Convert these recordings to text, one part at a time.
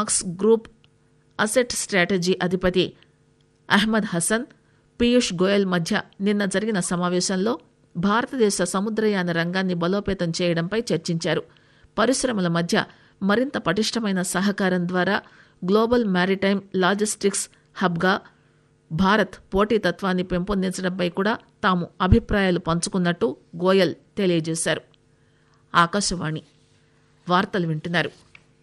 marks group asset strategy అధిపతి అహ్మద్ హసన్ పీయూష్ గోయల్ మధ్య నిన్న జరిగిన సమావేశంలో భారతదేశ సముద్రయాన రంగాన్ని బలోపేతం చేయడంపై చర్చించారు పరిశ్రమల మధ్య మరింత పటిష్టమైన సహకారం ద్వారా గ్లోబల్ మ్యారిటైమ్ లాజిస్టిక్స్ హబ్గా భారత్ పోటీతత్వాన్ని పెంపొందించడంపై కూడా తాము అభిప్రాయాలు పంచుకున్నట్టు గోయల్ తెలియజేశారు ఆకాశవాణి వార్తలు వింటున్నారు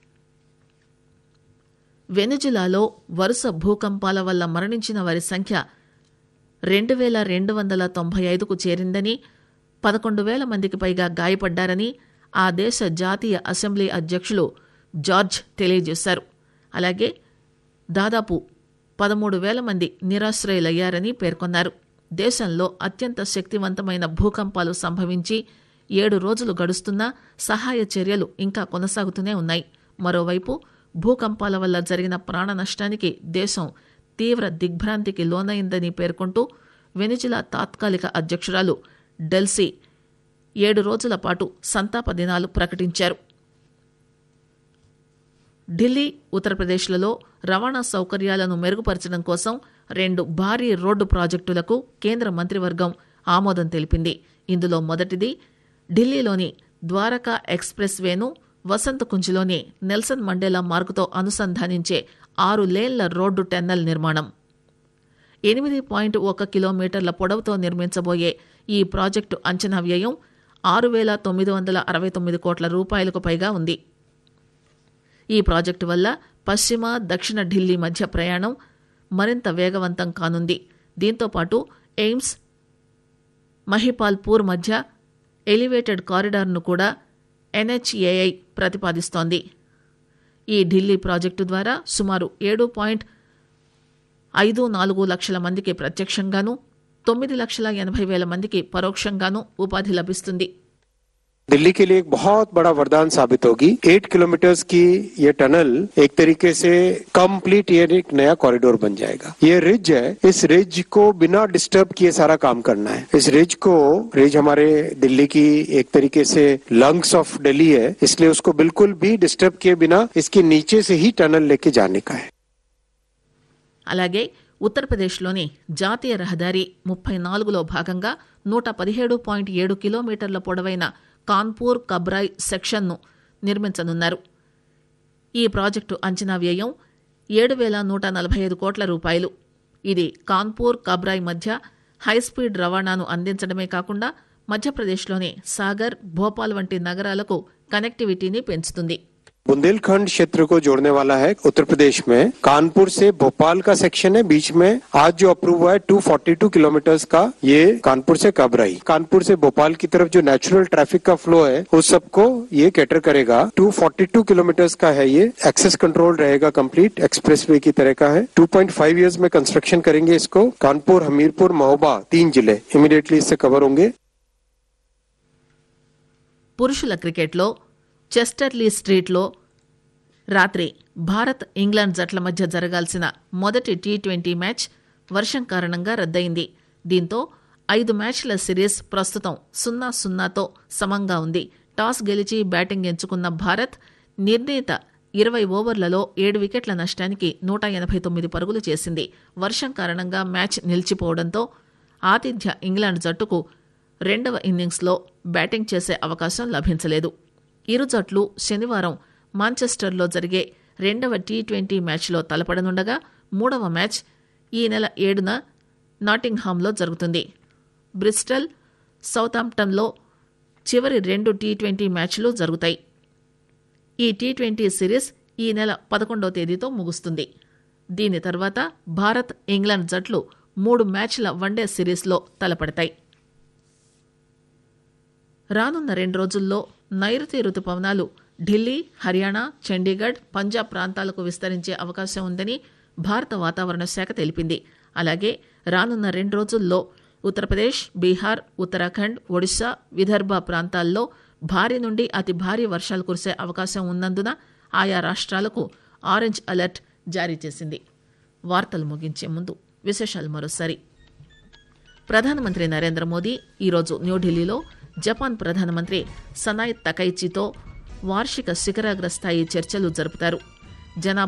వెనుజులాలో వరుస భూకంపాల వల్ల మరణించిన వారి సంఖ్య రెండు వేల రెండు వందల తొంభై ఐదుకు చేరిందని పదకొండు వేల మందికి పైగా గాయపడ్డారని ఆ దేశ జాతీయ అసెంబ్లీ అధ్యక్షులు జార్జ్ తెలియజేశారు అలాగే దాదాపు పదమూడు వేల మంది నిరాశ్రయులయ్యారని పేర్కొన్నారు దేశంలో అత్యంత శక్తివంతమైన భూకంపాలు సంభవించి ఏడు రోజులు గడుస్తున్నా సహాయ చర్యలు ఇంకా కొనసాగుతూనే ఉన్నాయి మరోవైపు భూకంపాల వల్ల జరిగిన ప్రాణ నష్టానికి దేశం తీవ్ర దిగ్భ్రాంతికి లోనైందని పేర్కొంటూ వెనిజిలా తాత్కాలిక అధ్యక్షురాలు డెల్సీ ఏడు రోజుల పాటు సంతాప దినాలు ప్రకటించారు ఢిల్లీ ఉత్తరప్రదేశ్లలో రవాణా సౌకర్యాలను మెరుగుపరచడం కోసం రెండు భారీ రోడ్డు ప్రాజెక్టులకు కేంద్ర మంత్రివర్గం ఆమోదం తెలిపింది ఇందులో మొదటిది ఢిల్లీలోని ద్వారకా ఎక్స్ప్రెస్ వేను వసంత్ కుంజ్లోని నెల్సన్ మండేలా మార్గుతో అనుసంధానించే ఆరు లేన్ల రోడ్డు టెన్నెల్ నిర్మాణం ఎనిమిది పాయింట్ ఒక కిలోమీటర్ల పొడవుతో నిర్మించబోయే ఈ ప్రాజెక్టు అంచనా వ్యయం ఆరు వేల తొమ్మిది వందల అరవై తొమ్మిది కోట్ల రూపాయలకు పైగా ఉంది ఈ ప్రాజెక్టు వల్ల పశ్చిమ దక్షిణ ఢిల్లీ మధ్య ప్రయాణం మరింత వేగవంతం కానుంది దీంతోపాటు ఎయిమ్స్ మహిపాల్పూర్ మధ్య ఎలివేటెడ్ కారిడార్ను కూడా ఎన్హెచ్ఏఐ ప్రతిపాదిస్తోంది ఈ ఢిల్లీ ప్రాజెక్టు ద్వారా సుమారు ఏడు పాయింట్ ఐదు నాలుగు లక్షల మందికి ప్రత్యక్షంగాను తొమ్మిది లక్షల ఎనభై వేల మందికి పరోక్షంగాను ఉపాధి లభిస్తుంది दिल्ली के लिए एक बहुत बड़ा वरदान साबित होगी एट किलोमीटर्स की ये टनल एक तरीके से कंप्लीट ये एक नया कॉरिडोर बन जाएगा ये रिज है इस रिज को बिना डिस्टर्ब किए सारा काम करना है इस रिज को रिज हमारे दिल्ली की एक तरीके से लंग्स ऑफ दिल्ली है इसलिए उसको बिल्कुल भी डिस्टर्ब किए बिना इसके नीचे से ही टनल लेके जाने का है అలాగే ఉత్తరప్రదేశ్లోని జాతీయ రహదారి ముప్పై నాలుగులో భాగంగా నూట పదిహేడు పాయింట్ ఏడు కిలోమీటర్ల పొడవైన కాన్పూర్ కబ్రాయ్ సెక్షన్ను నిర్మించనున్నారు ఈ ప్రాజెక్టు అంచనా వ్యయం ఏడు వేల నూట నలభై ఐదు కోట్ల రూపాయలు ఇది కాన్పూర్ కబ్రాయ్ మధ్య హైస్పీడ్ రవాణాను అందించడమే కాకుండా మధ్యప్రదేశ్లోని సాగర్ భోపాల్ వంటి నగరాలకు కనెక్టివిటీని పెంచుతుంది बुंदेलखंड क्षेत्र को जोड़ने वाला है उत्तर प्रदेश में कानपुर से भोपाल का सेक्शन है बीच में आज जो अप्रूव हुआ है 242 किलोमीटर का ये कानपुर से कबराई कानपुर से भोपाल की तरफ जो नेचुरल ट्रैफिक का फ्लो है उस सबको ये कैटर करेगा 242 किलोमीटर का है ये एक्सेस कंट्रोल रहेगा कंप्लीट एक्सप्रेस वे की तरह का है 2.5 इयर्स में कंस्ट्रक्शन करेंगे इसको कानपुर हमीरपुर महोबा तीन जिले इमीडिएटली इससे कवर होंगे పురుషుల క్రికెట్లో చెస్టర్లీ స్ట్రీట్లో రాత్రి భారత్ ఇంగ్లాండ్ జట్ల మధ్య జరగాల్సిన మొదటి టీ ట్వంటీ మ్యాచ్ వర్షం కారణంగా రద్దయింది దీంతో ఐదు మ్యాచ్ల సిరీస్ ప్రస్తుతం సున్నా సున్నాతో సమంగా ఉంది టాస్ గెలిచి బ్యాటింగ్ ఎంచుకున్న భారత్ నిర్ణీత ఇరవై ఓవర్లలో ఏడు వికెట్ల నష్టానికి నూట ఎనభై తొమ్మిది పరుగులు చేసింది వర్షం కారణంగా మ్యాచ్ నిలిచిపోవడంతో ఆతిథ్య ఇంగ్లాండ్ జట్టుకు రెండవ ఇన్నింగ్స్లో బ్యాటింగ్ చేసే అవకాశం లభించలేదు ఇరు జట్లు శనివారం మాంచెస్టర్లో జరిగే రెండవ టీ ట్వంటీ మ్యాచ్లో తలపడనుండగా మూడవ మ్యాచ్ ఈ నెల ఏడున నాటింగ్హామ్లో జరుగుతుంది బ్రిస్టల్ సౌతాంప్టన్లో చివరి రెండు టీ ట్వంటీ మ్యాచ్లు జరుగుతాయి ఈ టీ ట్వంటీ సిరీస్ ఈ నెల పదకొండవ తేదీతో ముగుస్తుంది దీని తర్వాత భారత్ ఇంగ్లాండ్ జట్లు మూడు మ్యాచ్ల వన్డే సిరీస్లో తలపడతాయి రానున్న రెండు రోజుల్లో నైరుతి రుతుపవనాలు ఢిల్లీ హర్యానా చండీగఢ్ పంజాబ్ ప్రాంతాలకు విస్తరించే అవకాశం ఉందని భారత వాతావరణ శాఖ తెలిపింది అలాగే రానున్న రెండు రోజుల్లో ఉత్తరప్రదేశ్ బీహార్ ఉత్తరాఖండ్ ఒడిశా విదర్భ ప్రాంతాల్లో భారీ నుండి అతి భారీ వర్షాలు కురిసే అవకాశం ఉన్నందున ఆయా రాష్ట్రాలకు ఆరెంజ్ అలర్ట్ జారీ చేసింది వార్తలు ముగించే ముందు విశేషాలు మరోసారి ప్రధానమంత్రి నరేంద్ర మోదీ ఈరోజు న్యూఢిల్లీలో జపాన్ ప్రధానమంత్రి సనాయ్ తకైచితో వార్షిక శిఖరాగ్ర స్థాయి చర్చలు జరుపుతారు జనాభా